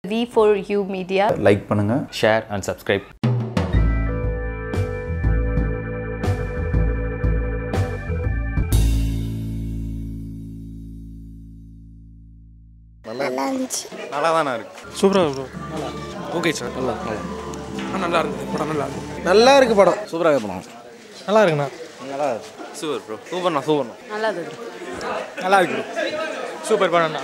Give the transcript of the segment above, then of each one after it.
we four U media like பண்ணுங்கள் share and subscribe நல்லா தானே இருக்கு சூப்பராக ப்ரோ நல்லா ஓகே சார் நல்லா நல்லா நல்லா இருக்கு படம் நல்லா இருக்கு நல்லா இருக்கு படம் சூப்பராக படம் நல்லா இருக்குண்ணா சூப்பர் ப்ரோ சூப்பர்ண்ணா சூப்பர்ண்ணா நல்லா இருக்கு நல்லா இருக்கு சூப்பர் படம்ண்ணா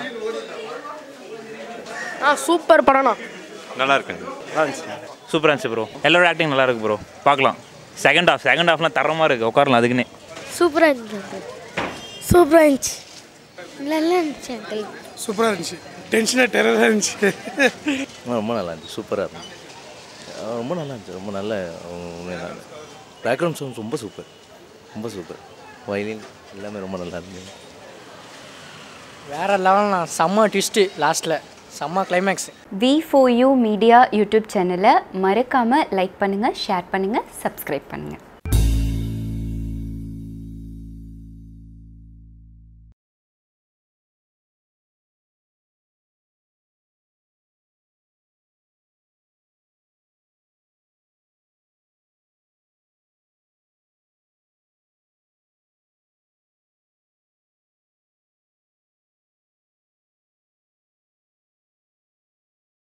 ஆ சூப்பர் படம்ண்ணா நல்லா இருக்குங்க சூப்பராக இருந்துச்சு ப்ரோ எல்லாரோட ஆக்டிங் நல்லா இருக்கு ப்ரோ பார்க்கலாம் செகண்ட் ஹாஃப் செகண்ட் ஹாஃப்லாம் தரமாக இருக்குது உட்காரலாம் அதுக்குன்னே சூப்பராக இருந்துச்சு சூப்பராக இருந்துச்சு நல்லா இருந்துச்சு அங்கிள் சூப்பராக இருந்துச்சு டென்ஷனாக டெரராக இருந்துச்சு ரொம்ப நல்லா இருந்துச்சு சூப்பராக இருந்துச்சு அஹ் ரொம்ப நல்லா இருந்துச்சு ரொம்ப நல்ல பேக்ரவுண்ட் சாங்ஸ் ரொம்ப சூப்பர் ரொம்ப சூப்பர் வயலின் எல்லாமே ரொம்ப நல்லா இருந்துச்சு வேற லெவல்ண்ணா செம்ம ட்விஸ்ட்டு லாஸ்ட்டில் செம்ம climax V four U media YouTube சேனலை மறக்காமல் லைக் பண்ணுங்கள் ஷேர் பண்ணுங்கள் சப்ஸ்கிரைப் பண்ணுங்கள்